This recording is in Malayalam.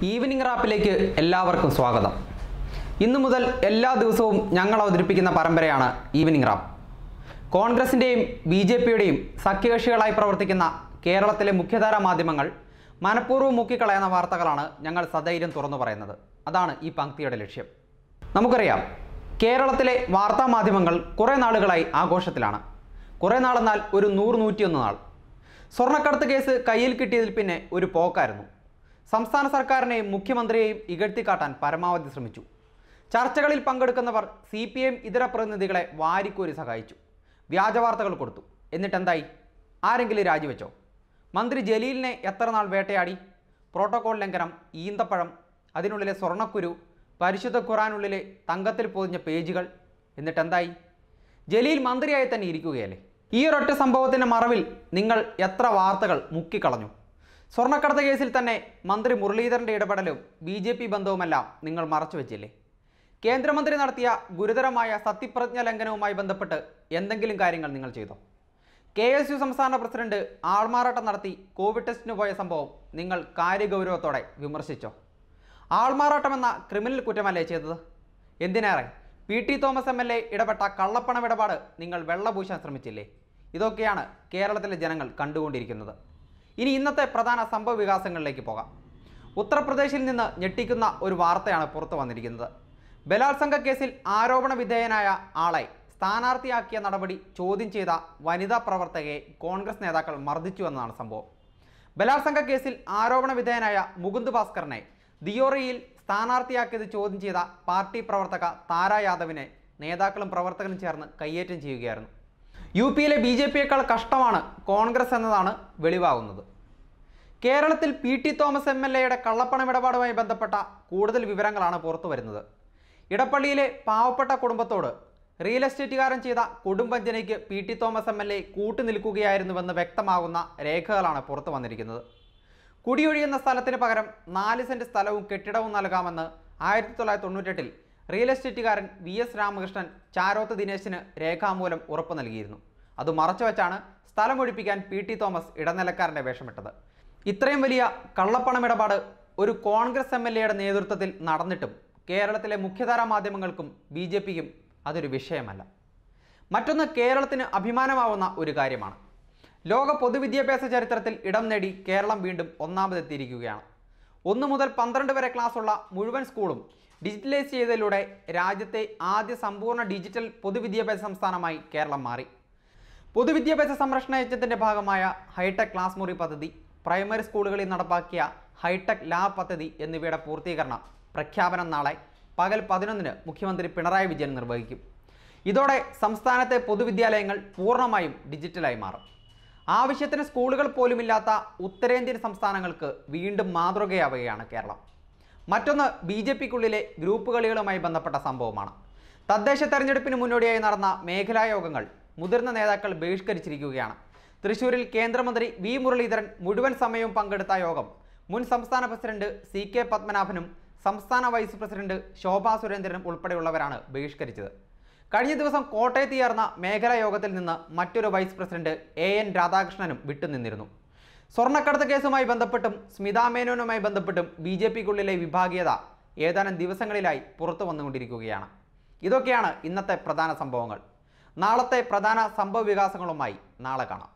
ഈവനിംഗ് റാപ്പിലേക്ക് എല്ലാവർക്കും സ്വാഗതം ഇന്നു മുതൽ എല്ലാ ദിവസവും ഞങ്ങൾ അവതരിപ്പിക്കുന്ന പരമ്പരയാണ് ഈവനിംഗ് റാപ്പ് കോൺഗ്രസിൻ്റെയും ബി ജെ പിയുടെയും സഖ്യകക്ഷികളായി പ്രവർത്തിക്കുന്ന കേരളത്തിലെ മുഖ്യധാരാ മാധ്യമങ്ങൾ മനഃപൂർവ്വം മുക്കിക്കളയുന്ന വാർത്തകളാണ് ഞങ്ങൾ സധൈര്യം തുറന്നു പറയുന്നത് അതാണ് ഈ പങ്ക്തിയുടെ ലക്ഷ്യം നമുക്കറിയാം കേരളത്തിലെ വാർത്താ മാധ്യമങ്ങൾ കുറേ നാളുകളായി ആഘോഷത്തിലാണ് കുറേ നാളെന്നാൽ ഒരു നൂറ് നൂറ്റിയൊന്ന് നാൾ സ്വർണ്ണക്കടത്ത് കേസ് കയ്യിൽ കിട്ടിയതിൽ പിന്നെ ഒരു പോക്കായിരുന്നു സംസ്ഥാന സർക്കാരിനെയും മുഖ്യമന്ത്രിയെയും ഇകഴ്ത്തിക്കാട്ടാൻ പരമാവധി ശ്രമിച്ചു ചർച്ചകളിൽ പങ്കെടുക്കുന്നവർ സി പി എം ഇതര പ്രതിനിധികളെ വാരിക്കോരി സഹായിച്ചു വ്യാജ വാർത്തകൾ കൊടുത്തു എന്നിട്ടെന്തായി ആരെങ്കിലും രാജിവെച്ചോ മന്ത്രി ജലീലിനെ എത്ര നാൾ വേട്ടയാടി പ്രോട്ടോകോൾ ലംഘനം ഈന്തപ്പഴം അതിനുള്ളിലെ സ്വർണ്ണക്കുരു പരിശുദ്ധ ഖുറാനുള്ളിലെ തങ്കത്തിൽ പൊതിഞ്ഞ പേജുകൾ എന്നിട്ടെന്തായി ജലീൽ മന്ത്രിയായി തന്നെ ഇരിക്കുകയല്ലേ ഈ ഒരൊറ്റ സംഭവത്തിൻ്റെ മറവിൽ നിങ്ങൾ എത്ര വാർത്തകൾ മുക്കിക്കളഞ്ഞു സ്വർണ്ണക്കടത്ത് കേസിൽ തന്നെ മന്ത്രി മുരളീധരൻ്റെ ഇടപെടലും ബി ജെ പി ബന്ധവുമെല്ലാം നിങ്ങൾ മറച്ചു വെച്ചില്ലേ കേന്ദ്രമന്ത്രി നടത്തിയ ഗുരുതരമായ സത്യപ്രതിജ്ഞ ലംഘനവുമായി ബന്ധപ്പെട്ട് എന്തെങ്കിലും കാര്യങ്ങൾ നിങ്ങൾ ചെയ്തോ കെ എസ് യു സംസ്ഥാന പ്രസിഡന്റ് ആൾമാറാട്ടം നടത്തി കോവിഡ് ടെസ്റ്റിന് പോയ സംഭവം നിങ്ങൾ കാര്യഗൗരവത്തോടെ വിമർശിച്ചോ ആൾമാറാട്ടം എന്ന ക്രിമിനൽ കുറ്റമല്ലേ ചെയ്തത് എന്തിനേറെ P T Thomas M L A ഇടപെട്ട കള്ളപ്പണം ഇടപാട് നിങ്ങൾ വെള്ളപൂശാൻ ശ്രമിച്ചില്ലേ ഇതൊക്കെയാണ് കേരളത്തിലെ ജനങ്ങൾ കണ്ടുകൊണ്ടിരിക്കുന്നത് ഇനി ഇന്നത്തെ പ്രധാന സംഭവ വികാസങ്ങളിലേക്ക് പോകാം ഉത്തർപ്രദേശിൽ നിന്ന് ഞെട്ടിക്കുന്ന ഒരു വാർത്തയാണ് പുറത്തു വന്നിരിക്കുന്നത് ബലാത്സംഗ കേസിൽ ആരോപണ വിധേയനായ ആളെ സ്ഥാനാർത്ഥിയാക്കിയ നടപടി ചോദ്യം ചെയ്ത വനിതാ പ്രവർത്തകയെ കോൺഗ്രസ് നേതാക്കൾ മർദ്ദിച്ചു എന്നതാണ് സംഭവം ബലാത്സംഗ കേസിൽ ആരോപണ വിധേയനായ മുകുന്ദ് ഭാസ്കറിനെ ദിയോറിയിൽ സ്ഥാനാർത്ഥിയാക്കിയത് ചോദ്യം ചെയ്ത പാർട്ടി പ്രവർത്തക താര യാദവിനെ നേതാക്കളും പ്രവർത്തകരും ചേർന്ന് കയ്യേറ്റം ചെയ്യുകയായിരുന്നു യു പിയിലെ ബി ജെ പിയേക്കാൾ കഷ്ടമാണ് കോൺഗ്രസ് എന്നതാണ് വെളിവാകുന്നത് കേരളത്തിൽ P T Thomas M L എയുടെ കള്ളപ്പണം ഇടപാടുമായി ബന്ധപ്പെട്ട കൂടുതൽ വിവരങ്ങളാണ് പുറത്തു വരുന്നത് ഇടപ്പള്ളിയിലെ പാവപ്പെട്ട കുടുംബത്തോട് റിയൽ എസ്റ്റേറ്റുകാരൻ ചെയ്ത കൊടുംവഞ്ചനയ്ക്ക് P T Thomas M L A കൂട്ടുനിൽക്കുകയായിരുന്നുവെന്ന് വ്യക്തമാകുന്ന രേഖകളാണ് പുറത്തു വന്നിരിക്കുന്നത് കുടിയൊഴിയുന്ന സ്ഥലത്തിന് പകരം നാല് സെന്റ് സ്ഥലവും കെട്ടിടവും നൽകാമെന്ന് ആയിരത്തി തൊള്ളായിരത്തി തൊണ്ണൂറ്റെട്ടിൽ റിയൽ എസ്റ്റേറ്റുകാരൻ വി എസ് രാമകൃഷ്ണൻ ചാരോത്ത് ദിനേശിന് രേഖാമൂലം ഉറപ്പ് നൽകിയിരുന്നു അത് മറച്ചുവെച്ചാണ് സ്ഥലം ഒഴിപ്പിക്കാൻ പി ടി തോമസ് ഇടനിലക്കാരൻ്റെ വേഷമിട്ടത് ഇത്രയും വലിയ കള്ളപ്പണമിടപാട് ഒരു കോൺഗ്രസ് എം എൽ എയുടെ നേതൃത്വത്തിൽ നടന്നിട്ടും കേരളത്തിലെ മുഖ്യധാരാ മാധ്യമങ്ങൾക്കും ബി ജെ പിക്കും അതൊരു വിഷയമല്ല മറ്റൊന്ന് കേരളത്തിന് അഭിമാനമാവുന്ന ഒരു കാര്യമാണ് ലോക പൊതുവിദ്യാഭ്യാസ ചരിത്രത്തിൽ ഇടം നേടി കേരളം വീണ്ടും ഒന്നാമതെത്തിയിരിക്കുകയാണ് ഒന്ന് മുതൽ പന്ത്രണ്ട് വരെ ക്ലാസ്സുള്ള മുഴുവൻ സ്കൂളും ഡിജിറ്റലൈസ് ചെയ്തതിലൂടെ രാജ്യത്തെ ആദ്യ സമ്പൂർണ്ണ ഡിജിറ്റൽ പൊതുവിദ്യാഭ്യാസ സംസ്ഥാനമായി കേരളം മാറി പൊതുവിദ്യാഭ്യാസ സംരക്ഷണ യജ്ഞത്തിന്റെ ഭാഗമായ ഹൈടെക് ക്ലാസ് മുറി പദ്ധതി പ്രൈമറി സ്കൂളുകളിൽ നടപ്പാക്കിയ ഹൈടെക് ലാബ് പദ്ധതി എന്നിവയുടെ പൂർത്തീകരണം പ്രഖ്യാപനം നാളെ പകൽ പതിനൊന്നിന് മുഖ്യമന്ത്രി പിണറായി വിജയൻ നിർവഹിക്കും ഇതോടെ സംസ്ഥാനത്തെ പൊതുവിദ്യാലയങ്ങൾ പൂർണ്ണമായും ഡിജിറ്റലായി മാറും ആവശ്യത്തിന് സ്കൂളുകൾ പോലുമില്ലാത്ത ഉത്തരേന്ത്യൻ സംസ്ഥാനങ്ങൾക്ക് വീണ്ടും മാതൃകയാവുകയാണ് കേരളം മറ്റൊന്ന് ബി ജെ പിക്കുള്ളിലെ ഗ്രൂപ്പ് കളികളുമായി ബന്ധപ്പെട്ട സംഭവമാണ് തദ്ദേശ തെരഞ്ഞെടുപ്പിന് മുന്നോടിയായി നടന്ന മേഖലാ യോഗങ്ങൾ മുതിർന്ന നേതാക്കൾ ബഹിഷ്കരിച്ചിരിക്കുകയാണ് തൃശൂരിൽ കേന്ദ്രമന്ത്രി വി മുരളീധരൻ മുഴുവൻ സമയവും പങ്കെടുത്ത യോഗം മുൻ സംസ്ഥാന പ്രസിഡന്റ് സി കെ പത്മനാഭനും സംസ്ഥാന വൈസ് പ്രസിഡന്റ് ശോഭാ സുരേന്ദ്രനും ഉൾപ്പെടെയുള്ളവരാണ് ബഹിഷ്കരിച്ചത് കഴിഞ്ഞ ദിവസം കോട്ടയത്ത് ചേർന്ന മേഖലാ യോഗത്തിൽ നിന്ന് മറ്റൊരു വൈസ് പ്രസിഡന്റ് എ എൻ രാധാകൃഷ്ണനും വിട്ടുനിന്നിരുന്നു സ്വർണ്ണക്കടത്ത് കേസുമായി ബന്ധപ്പെട്ടും സ്മിതാ മേനോനുമായി ബന്ധപ്പെട്ടും ബി ജെ പിക്കുള്ളിലെ വിഭാഗീയത ഏതാനും ദിവസങ്ങളിലായി പുറത്തു വന്നുകൊണ്ടിരിക്കുകയാണ് ഇതൊക്കെയാണ് ഇന്നത്തെ പ്രധാന സംഭവങ്ങൾ നാളത്തെ പ്രധാന സംഭവ വികാസങ്ങളുമായി നാളെ കാണാം